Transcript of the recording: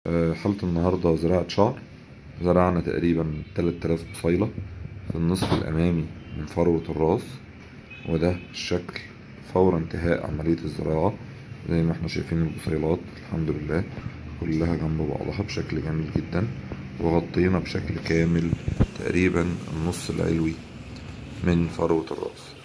آه، حالة النهاردة زراعة شعر زرعنا تقريبا 3000 بصيلة في النصف الأمامي من فروة الراس وده الشكل فور انتهاء عملية الزراعة زي ما احنا شايفين البصيلات الحمد لله كلها جنب بعضها بشكل جميل جدا وغطينا بشكل كامل تقريبا النص العلوي من فروة الراس